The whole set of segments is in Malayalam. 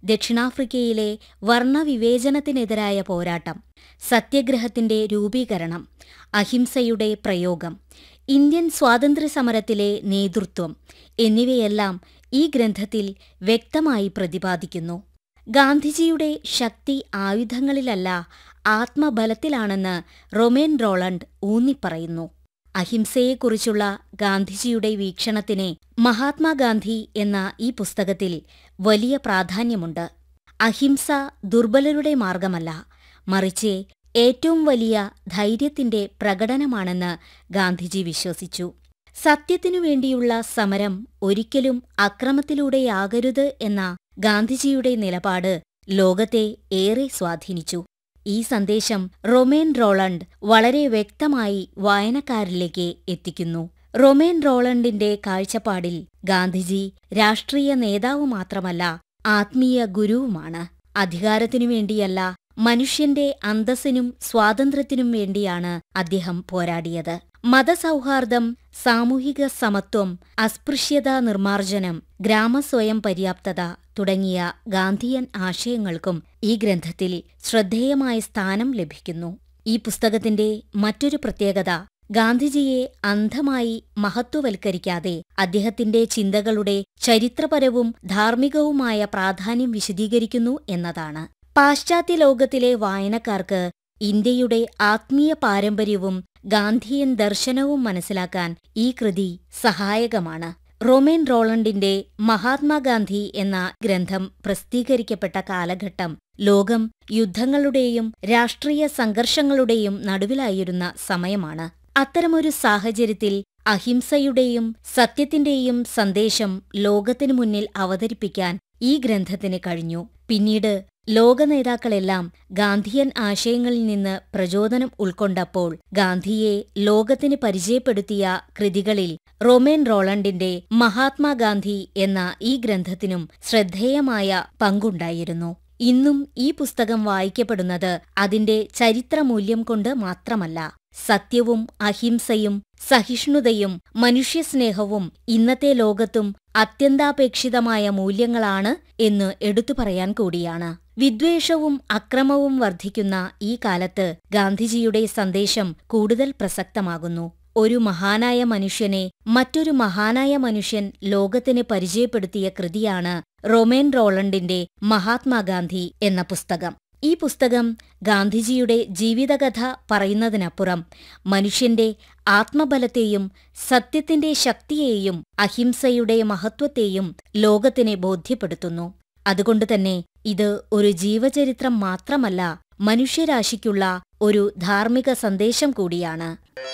ദക്ഷിണാഫ്രിക്കയിലെ വർണ്ണവിവേചനത്തിനെതിരായ പോരാട്ടം സത്യഗ്രഹത്തിന്റെ രൂപീകരണം അഹിംസയുടെ പ്രയോഗം ഇന്ത്യൻ സ്വാതന്ത്ര്യസമരത്തിലെ നേതൃത്വം എന്നിവയെല്ലാം ഈ ഗ്രന്ഥത്തിൽ വ്യക്തമായി പ്രതിപാദിക്കുന്നു ഗാന്ധിജിയുടെ ശക്തി ആയുധങ്ങളിലല്ല ആത്മബലത്തിലാണെന്ന് റൊമേൻ റോളണ്ട് ഊന്നിപ്പറയുന്നു അഹിംസയെക്കുറിച്ചുള്ള ഗാന്ധിജിയുടെ വീക്ഷണത്തിന് മഹാത്മാഗാന്ധി എന്ന ഈ പുസ്തകത്തിൽ വലിയ പ്രാധാന്യമുണ്ട് അഹിംസ ദുർബലരുടെ മാർഗമല്ല മറിച്ച് ഏറ്റവും വലിയ ധൈര്യത്തിന്റെ പ്രകടനമാണെന്ന് ഗാന്ധിജി വിശ്വസിച്ചു സത്യത്തിനു വേണ്ടിയുള്ള സമരം ഒരിക്കലും അക്രമത്തിലൂടെയാകരുത് എന്ന ഗാന്ധിജിയുടെ നിലപാട് ലോകത്തെ ഏറെ സ്വാധീനിച്ചു ഈ സന്ദേശം റൊമേൻ റോളണ്ട് വളരെ വ്യക്തമായി വായനക്കാരിലേക്ക് എത്തിക്കുന്നു റൊമേൻ റോളണ്ടിന്റെ കാഴ്ചപ്പാടിൽ ഗാന്ധിജി രാഷ്ട്രീയ നേതാവ് മാത്രമല്ല ആത്മീയ ഗുരുവുമാണ് അധികാരത്തിനു വേണ്ടിയല്ല മനുഷ്യന്റെ അന്തസ്സിനും സ്വാതന്ത്ര്യത്തിനും വേണ്ടിയാണ് അദ്ദേഹം പോരാടിയത് മതസൗഹാർദ്ദം സാമൂഹിക സമത്വം അസ്പൃശ്യതാ നിർമ്മാർജ്ജനം ഗ്രാമസ്വയം പര്യാപ്തത തുടങ്ങിയ ഗാന്ധിയൻ ആശയങ്ങൾക്കും ഈ ഗ്രന്ഥത്തിൽ ശ്രദ്ധേയമായ സ്ഥാനം ലഭിക്കുന്നു ഈ പുസ്തകത്തിന്റെ മറ്റൊരു പ്രത്യേകത ഗാന്ധിജിയെ അന്ധമായി മഹത്വവൽക്കരിക്കാതെ അദ്ദേഹത്തിന്റെ ചിന്തകളുടെ ചരിത്രപരവും ധാർമ്മികവുമായ പ്രാധാന്യം വിശദീകരിക്കുന്നു എന്നതാണ് പാശ്ചാത്യ ലോകത്തിലെ വായനക്കാർക്ക് ഇന്ത്യയുടെ ആത്മീയ പാരമ്പര്യവും ഗാന്ധിയൻ ദർശനവും മനസ്സിലാക്കാൻ ഈ കൃതി സഹായകമാണ് റൊമേൻ റോളണ്ടിന്റെ മഹാത്മാഗാന്ധി എന്ന ഗ്രന്ഥം പ്രസിദ്ധീകരിക്കപ്പെട്ട കാലഘട്ടം ലോകം യുദ്ധങ്ങളുടെയും രാഷ്ട്രീയ സംഘർഷങ്ങളുടെയും നടുവിലായിരുന്ന സമയമാണ് അത്തരമൊരു സാഹചര്യത്തിൽ അഹിംസയുടെയും സത്യത്തിന്റെയും സന്ദേശം ലോകത്തിനു മുന്നിൽ അവതരിപ്പിക്കാൻ ഈ ഗ്രന്ഥത്തിന് കഴിഞ്ഞു പിന്നീട് ലോക നേതാക്കളെല്ലാം ഗാന്ധിയൻ ആശയങ്ങളിൽ നിന്ന് പ്രചോദനം ഉൾക്കൊണ്ടപ്പോൾ ഗാന്ധിയെ ലോകത്തിന് പരിചയപ്പെടുത്തിയ കൃതികളിൽ റൊമേൻ റോളണ്ടിന്റെ മഹാത്മാഗാന്ധി എന്ന ഈ ഗ്രന്ഥത്തിനും ശ്രദ്ധേയമായ പങ്കുണ്ടായിരുന്നു ഇന്നും ഈ പുസ്തകം വായിക്കപ്പെടുന്നത് അതിന്റെ ചരിത്രമൂല്യം കൊണ്ട് മാത്രമല്ല സത്യവും അഹിംസയും സഹിഷ്ണുതയും മനുഷ്യസ്നേഹവും ഇന്നത്തെ ലോകത്തും അത്യന്താപേക്ഷിതമായ മൂല്യങ്ങളാണ് എന്ന് എടുത്തു പറയാൻ കൂടിയാണ് വിദ്വേഷവും അക്രമവും വർദ്ധിക്കുന്ന ഈ കാലത്ത് ഗാന്ധിജിയുടെ സന്ദേശം കൂടുതൽ പ്രസക്തമാകുന്നു ഒരു മഹാനായ മനുഷ്യനെ മറ്റൊരു മഹാനായ മനുഷ്യൻ ലോകത്തിന് പരിചയപ്പെടുത്തിയ കൃതിയാണ് റൊമേൻ റോളണ്ടിന്റെ മഹാത്മാഗാന്ധി എന്ന പുസ്തകം ഈ പുസ്തകം ഗാന്ധിജിയുടെ ജീവിതകഥ പറയുന്നതിനപ്പുറം മനുഷ്യന്റെ ആത്മബലത്തെയും സത്യത്തിന്റെ ശക്തിയെയും അഹിംസയുടെ മഹത്വത്തെയും ലോകത്തിന് ബോധ്യപ്പെടുത്തുന്നു അതുകൊണ്ടുതന്നെ ഇത് ഒരു ജീവചരിത്രം മാത്രമല്ല മനുഷ്യരാശിക്കുള്ള ഒരു ധാർമ്മിക സന്ദേശം കൂടിയാണ്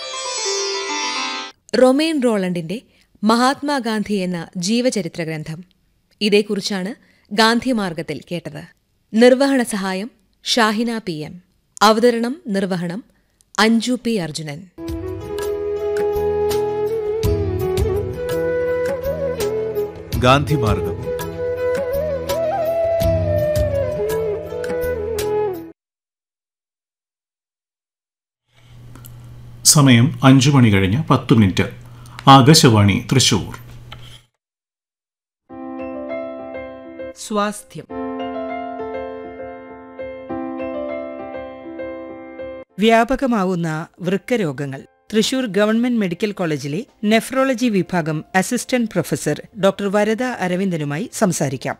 റൊമേൻ റോളണ്ടിന്റെ മഹാത്മാഗാന്ധി എന്ന ജീവചരിത്ര ഗ്രന്ഥം ഇതേക്കുറിച്ചാണ് ഗാന്ധിമാർഗത്തിൽ കേട്ടത് നിർവഹണ സഹായം ഷാഹിന പി എം അവതരണം നിർവഹണം അഞ്ജു പി അർജുനൻ ഗാന്ധിമാർഗം സമയം അഞ്ചു മണി കഴിഞ്ഞ് പത്ത് മിനിറ്റ് ആകാശവാണി തൃശൂർ സ്വാസ്ഥ്യം വ്യാപകമാവുന്ന വൃക്കരോഗങ്ങൾ തൃശൂർ ഗവൺമെന്റ് മെഡിക്കൽ കോളേജിലെ നെഫ്രോളജി വിഭാഗം അസിസ്റ്റന്റ് പ്രൊഫസർ ഡോക്ടർ വരദ അരവിന്ദനുമായി സംസാരിക്കാം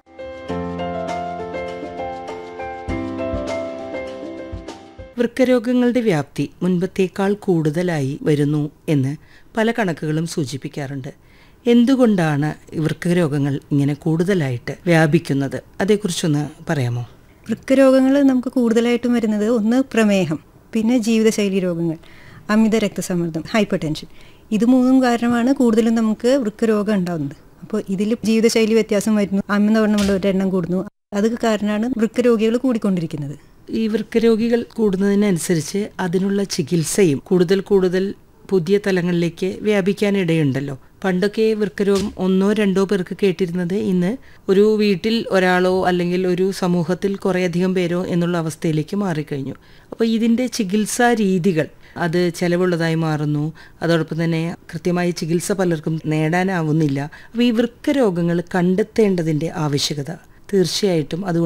വൃക്കരോഗങ്ങളുടെ വ്യാപ്തി മുൻപത്തേക്കാൾ കൂടുതലായി വരുന്നു എന്ന് പല കണക്കുകളും സൂചിപ്പിക്കാറുണ്ട് എന്തുകൊണ്ടാണ് ഈ വൃക്കരോഗങ്ങൾ ഇങ്ങനെ കൂടുതലായിട്ട് വ്യാപിക്കുന്നത് അതേക്കുറിച്ചൊന്ന് പറയാമോ വൃക്കരോഗങ്ങൾ നമുക്ക് കൂടുതലായിട്ടും വരുന്നത് ഒന്ന് പ്രമേഹം പിന്നെ ജീവിതശൈലി രോഗങ്ങൾ അമിത രക്തസമ്മർദ്ദം ഹൈപ്പർ ടെൻഷൻ ഇത് മൂന്നും കാരണമാണ് കൂടുതലും നമുക്ക് വൃക്കരോഗം ഉണ്ടാകുന്നത് അപ്പോൾ ഇതിൽ ജീവിതശൈലി വ്യത്യാസം വരുന്നു അമിതവണ്ണമുള്ളവരുടെ എണ്ണം കൂടുന്നു അത് കാരണമാണ് വൃക്കരോഗികൾ കൂടിക്കൊണ്ടിരിക്കുന്നത് ഈ വൃക്കരോഗികൾ കൂടുന്നതിനനുസരിച്ച് അതിനുള്ള ചികിത്സയും കൂടുതൽ കൂടുതൽ പുതിയ തലങ്ങളിലേക്ക് വ്യാപിക്കാനിടയുണ്ടല്ലോ പണ്ടൊക്കെ വൃക്കരോഗം ഒന്നോ രണ്ടോ പേർക്ക് കേട്ടിരുന്നത് ഇന്ന് ഒരു വീട്ടിൽ ഒരാളോ അല്ലെങ്കിൽ ഒരു സമൂഹത്തിൽ കുറേയധികം പേരോ എന്നുള്ള അവസ്ഥയിലേക്ക് മാറിക്കഴിഞ്ഞു അപ്പോൾ ഇതിൻ്റെ ചികിത്സാ രീതികൾ അത് ചെലവുള്ളതായി മാറുന്നു അതോടൊപ്പം തന്നെ കൃത്യമായ ചികിത്സ പലർക്കും നേടാനാവുന്നില്ല അപ്പോൾ ഈ വൃക്കരോഗങ്ങൾ കണ്ടെത്തേണ്ടതിൻ്റെ ആവശ്യകത തീർച്ചയായിട്ടും അത്